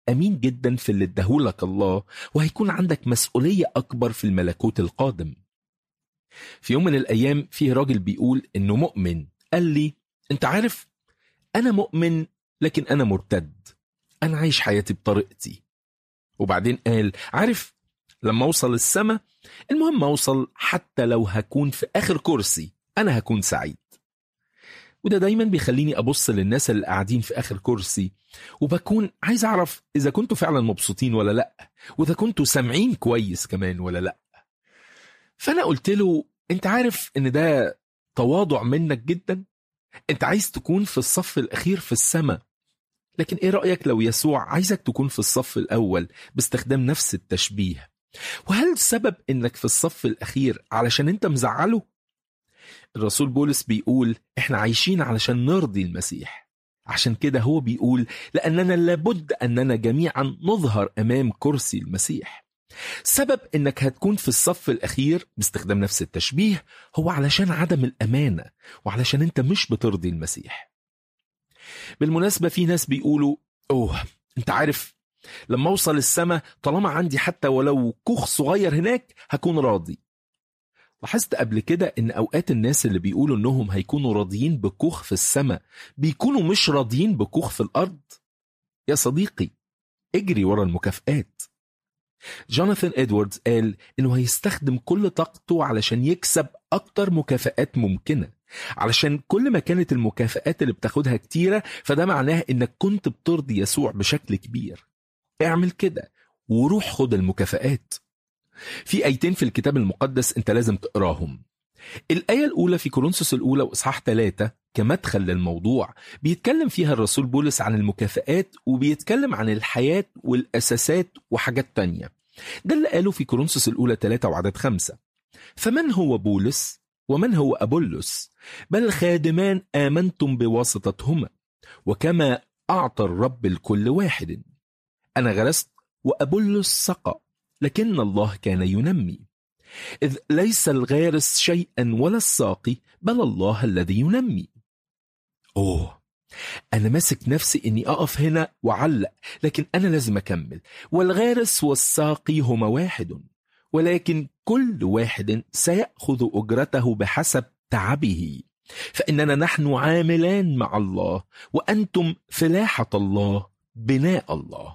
أمين جدا في اللي اداهولك الله وهيكون عندك مسؤولية أكبر في الملكوت القادم في يوم من الأيام فيه راجل بيقول إنه مؤمن قال لي أنت عارف أنا مؤمن لكن أنا مرتد أنا عايش حياتي بطريقتي وبعدين قال عارف لما أوصل السما المهم أوصل حتى لو هكون في آخر كرسي أنا هكون سعيد وده دايما بيخليني أبص للناس اللي قاعدين في آخر كرسي وبكون عايز أعرف إذا كنتوا فعلا مبسوطين ولا لأ وإذا كنتوا سامعين كويس كمان ولا لأ فأنا قلت له أنت عارف إن ده تواضع منك جدا أنت عايز تكون في الصف الأخير في السماء لكن إيه رأيك لو يسوع عايزك تكون في الصف الأول باستخدام نفس التشبيه وهل السبب إنك في الصف الأخير علشان أنت مزعله الرسول بولس بيقول احنا عايشين علشان نرضي المسيح عشان كده هو بيقول لأننا لابد أننا جميعا نظهر أمام كرسي المسيح سبب انك هتكون في الصف الاخير باستخدام نفس التشبيه هو علشان عدم الامانه وعلشان انت مش بترضي المسيح بالمناسبه في ناس بيقولوا اوه انت عارف لما اوصل السماء طالما عندي حتى ولو كوخ صغير هناك هكون راضي لاحظت قبل كده ان اوقات الناس اللي بيقولوا انهم هيكونوا راضيين بكوخ في السماء بيكونوا مش راضيين بكوخ في الارض يا صديقي اجري ورا المكافآت جوناثان ادواردز قال انه هيستخدم كل طاقته علشان يكسب اكتر مكافآت ممكنه علشان كل ما كانت المكافآت اللي بتاخدها كتيرة فده معناه انك كنت بترضي يسوع بشكل كبير اعمل كده وروح خد المكافآت في ايتين في الكتاب المقدس انت لازم تقراهم الآية الأولى في كورنثوس الأولى وإصحاح 3 كمدخل للموضوع بيتكلم فيها الرسول بولس عن المكافآت وبيتكلم عن الحياة والأساسات وحاجات تانية ده اللي قاله في كورنثوس الأولى 3 وعدد 5 فمن هو بولس ومن هو أبولس بل خادمان آمنتم بواسطتهما وكما أعطى الرب الكل واحد أنا غرست وأبولس سقى لكن الله كان ينمي إذ ليس الغارس شيئا ولا الساقي بل الله الذي ينمي أوه أنا ماسك نفسي إني أقف هنا وعلق لكن أنا لازم أكمل والغارس والساقي هما واحد ولكن كل واحد سيأخذ أجرته بحسب تعبه فإننا نحن عاملان مع الله وأنتم فلاحة الله بناء الله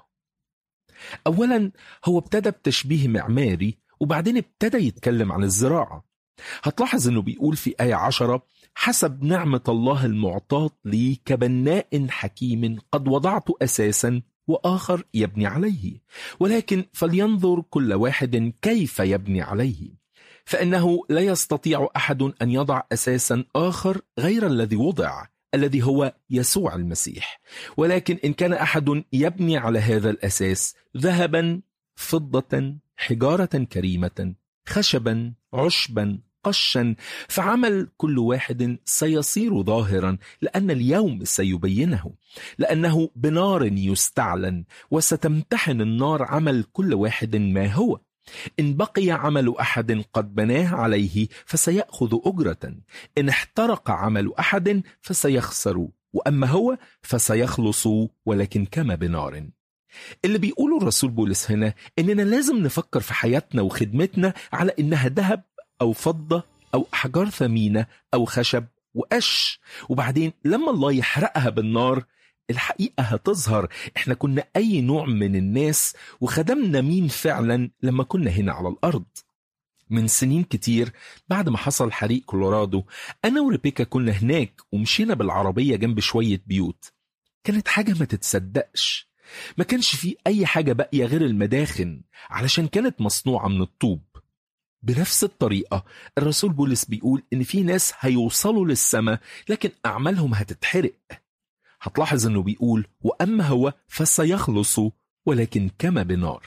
أولا هو ابتدى بتشبيه معماري وبعدين ابتدى يتكلم عن الزراعة هتلاحظ انه بيقول في آية عشرة حسب نعمة الله المعطاة لي كبناء حكيم قد وضعت أساسا وآخر يبني عليه ولكن فلينظر كل واحد كيف يبني عليه فإنه لا يستطيع أحد أن يضع أساسا آخر غير الذي وضع الذي هو يسوع المسيح ولكن إن كان أحد يبني على هذا الأساس ذهبا فضة حجارة كريمة خشبا عشبا قشا فعمل كل واحد سيصير ظاهرا لأن اليوم سيبينه لأنه بنار يستعلن وستمتحن النار عمل كل واحد ما هو إن بقي عمل أحد قد بناه عليه فسيأخذ أجرة إن احترق عمل أحد فسيخسر وأما هو فسيخلص ولكن كما بنار اللي بيقوله الرسول بولس هنا إننا لازم نفكر في حياتنا وخدمتنا على إنها ذهب أو فضة أو أحجار ثمينة أو خشب وقش وبعدين لما الله يحرقها بالنار الحقيقة هتظهر احنا كنا أي نوع من الناس وخدمنا مين فعلا لما كنا هنا على الأرض من سنين كتير بعد ما حصل حريق كولورادو أنا وريبيكا كنا هناك ومشينا بالعربية جنب شوية بيوت كانت حاجة ما تتصدقش ما كانش فيه أي حاجة باقية غير المداخن علشان كانت مصنوعة من الطوب بنفس الطريقة الرسول بولس بيقول إن في ناس هيوصلوا للسماء لكن أعمالهم هتتحرق هتلاحظ إنه بيقول وأما هو فسيخلص ولكن كما بنار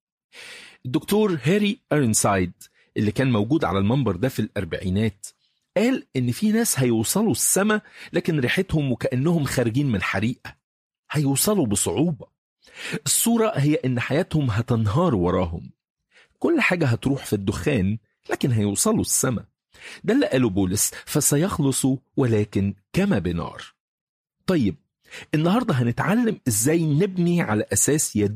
الدكتور هاري أرنسايد اللي كان موجود على المنبر ده في الأربعينات قال إن في ناس هيوصلوا السماء لكن ريحتهم وكأنهم خارجين من حريقة هيوصلوا بصعوبة الصورة هي إن حياتهم هتنهار وراهم كل حاجة هتروح في الدخان لكن هيوصلوا السماء ده اللي قاله بولس فسيخلصوا ولكن كما بنار طيب النهاردة هنتعلم إزاي نبني على أساس يد